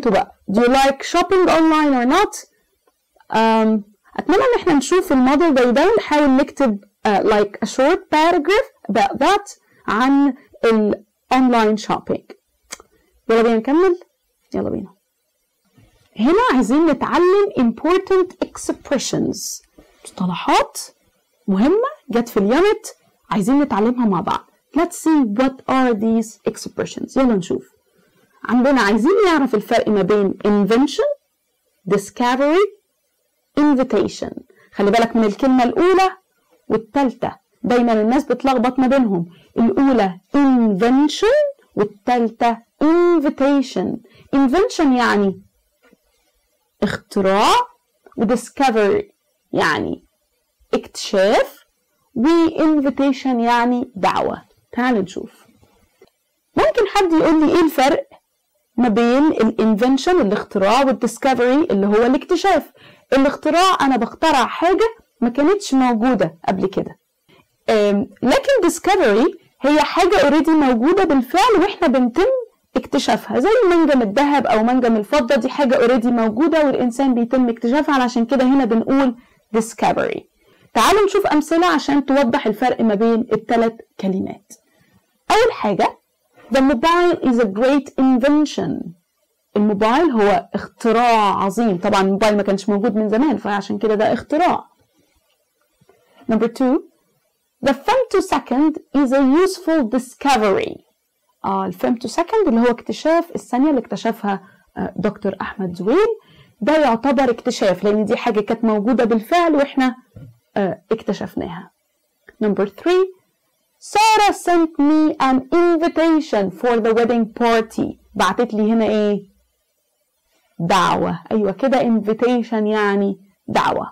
انتوا بقى do you like shopping online or not um, اتمنى ان احنا نشوف الموديل زي ده ونحاول نكتب uh, like a short paragraph about that عن الاونلاين shopping يلا بينا نكمل يلا بينا هنا عايزين نتعلم important expressions مصطلحات مهمة جت في اليونت عايزين نتعلمها مع بعض let's see what are these expressions يلا نشوف عندنا عايزين نعرف الفرق ما بين invention discovery invitation خلي بالك من الكلمة الأولى والتالتة دايما الناس بتلخبط ما بينهم الأولى invention والتالتة invitation invention يعني اختراع ودiscovery يعني اكتشاف وinvitation يعني دعوة تعال نشوف ممكن حد يقول لي ايه الفرق ما بين الانفنشن الاختراع والديسكفري اللي هو الاكتشاف الاختراع انا بخترع حاجة ما كانتش موجودة قبل كده لكن ديسكفري هي حاجة اوريدي موجودة بالفعل واحنا بنتم اكتشافها زي منجم الذهب او منجم الفضة دي حاجة اوريدي موجودة والانسان بيتم اكتشافها علشان كده هنا بنقول discovery تعالوا نشوف امثلة عشان توضح الفرق ما بين الثلاث كلمات اول حاجة The mobile is a great invention الموبايل هو اختراع عظيم طبعا الموبايل ما كانش موجود من زمان فعشان كده ده اختراع Number two The femtosecond is a useful discovery آه الفيمتوسكند اللي هو اكتشاف الثانية اللي اكتشفها آه دكتور أحمد زويل ده يعتبر اكتشاف لأن دي حاجة كانت موجودة بالفعل وإحنا آه اكتشفناها. Number three Sarah sent me an invitation for the wedding party بعتت لي هنا إيه؟ دعوة أيوة كده invitation يعني دعوة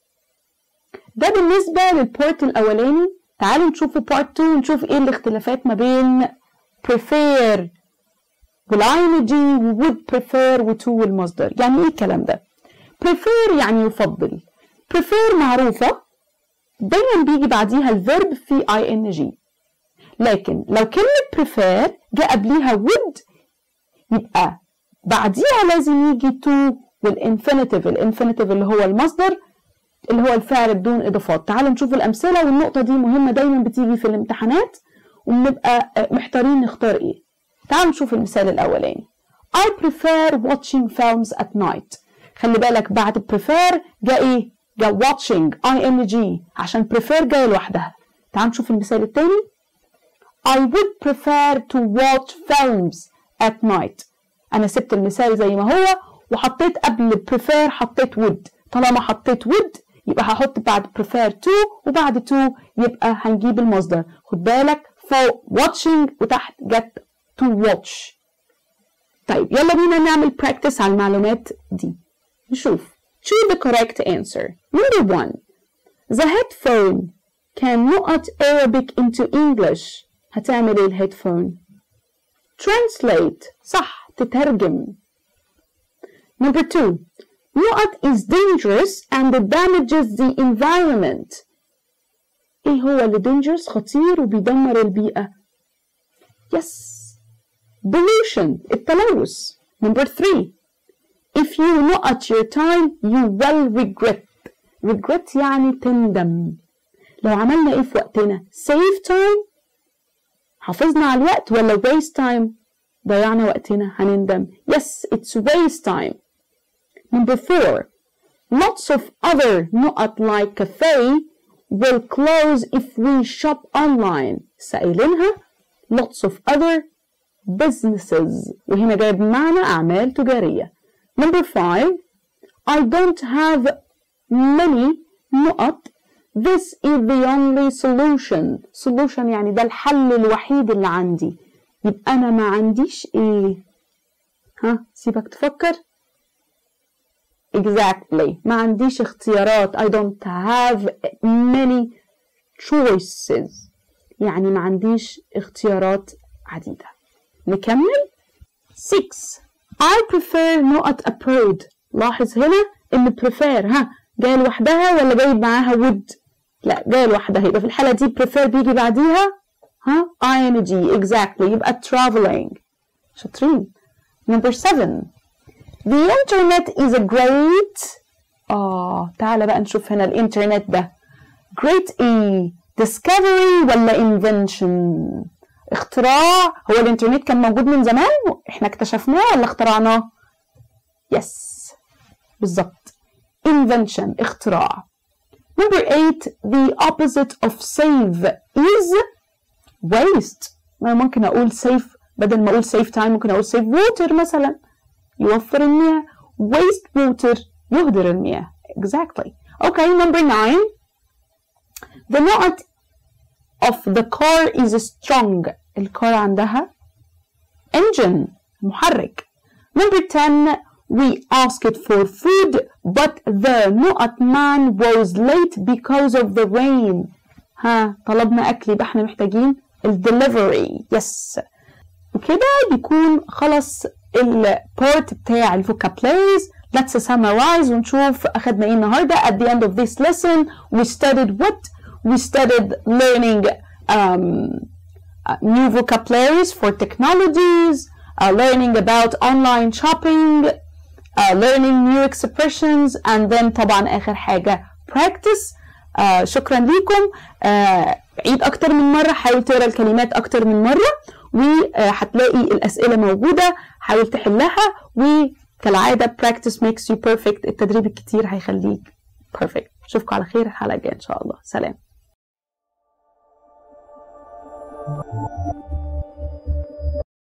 ده بالنسبة للبارت الأولاني تعالوا نشوفوا بارت 2 ونشوف إيه الاختلافات ما بين prefer والing would prefer وto والمصدر يعني ايه الكلام ده prefer يعني يفضل prefer معروفة دايما بيجي بعديها الفيرب في ing لكن لو كلمة prefer جاء قبليها would يبقى بعديها لازم يجي to والانفينيتيف الانفينيتيف اللي هو المصدر اللي هو الفعل بدون اضافات تعالوا نشوف الامثله والنقطه دي مهمه دايما بتيجي في الامتحانات وبنبقى محتارين نختار ايه تعالوا نشوف المثال الاولاني I prefer watching films at night خلي بالك بعد prefer جاء ايه جاء watching ing عشان prefer جاية لوحدها تعالوا نشوف المثال التاني I would prefer to watch films at night انا سبت المثال زي ما هو وحطيت قبل prefer حطيت would طالما حطيت would يبقى هحط بعد prefer to وبعد to يبقى هنجيب المصدر خد بالك فوق watching وتحت جت to watch طيب يلا بينا نعمل practice على المعلومات دي نشوف choose the correct answer number one the headphone can نقط Arabic into English هتعمل ايه الهيدفون translate صح تترجم number two نقط is dangerous and it damages the environment ايه هو اللي dangerous خطير وبيدمر البيئة yes pollution التلوث number three if you نقط your time you will regret regret يعني تندم لو عملنا ايه في وقتنا save time حافظنا على الوقت ولا waste time ضيعنا وقتنا هنندم yes it's waste time number four lots of other نقط like cafe will close if we shop online سائلينها lots of other businesses وهنا جايب معنى أعمال تجارية number five I don't have many نقط this is the only solution solution يعني ده الحل الوحيد اللي عندي يبقى أنا ما عنديش إيه ها سيبك تفكر exactly ما عنديش اختيارات I don't have many choices يعني ما عنديش اختيارات عديدة نكمل 6 I prefer نقط abroad لاحظ هنا ان prefer ها جاية لوحدها ولا جاي معاها would لا جاية لوحدها يبقى في الحالة دي prefer بيجي بعديها ها ing exactly يبقى traveling شاطرين number 7 The internet is a great آه تعالى بقى نشوف هنا الإنترنت ده great إيه discovery ولا invention اختراع هو الإنترنت كان موجود من زمان إحنا اكتشفناه ولا اخترعناه yes بالظبط invention اختراع number eight the opposite of save is waste ما ممكن أقول save بدل ما أقول save time ممكن أقول save water مثلا يوفر المياه waste water يهدر المياه exactly okay number nine the نقط of the car is strong الكار عندها engine محرك number 10 we asked for food but the نقط man was late because of the rain ها طلبنا أكل يبقى احنا محتاجين الدليفري yes وكده يكون خلص البارت بتاع الفوكابليز let's summarize ونشوف أخدنا إيه النهاردة at the end of this lesson we studied what we studied learning um, new vocabularies for technologies uh, learning about online shopping uh, learning new expressions and then طبعا آخر حاجة practice uh, شكرا لكم uh, عيد أكتر من مرة حاول تقرا الكلمات أكتر من مرة وهتلاقي الأسئلة موجودة حاول تحلها وكالعادة practice makes you perfect التدريب الكتير هيخليك perfect أشوفكم على خير الحلقة الجاية إن شاء الله سلام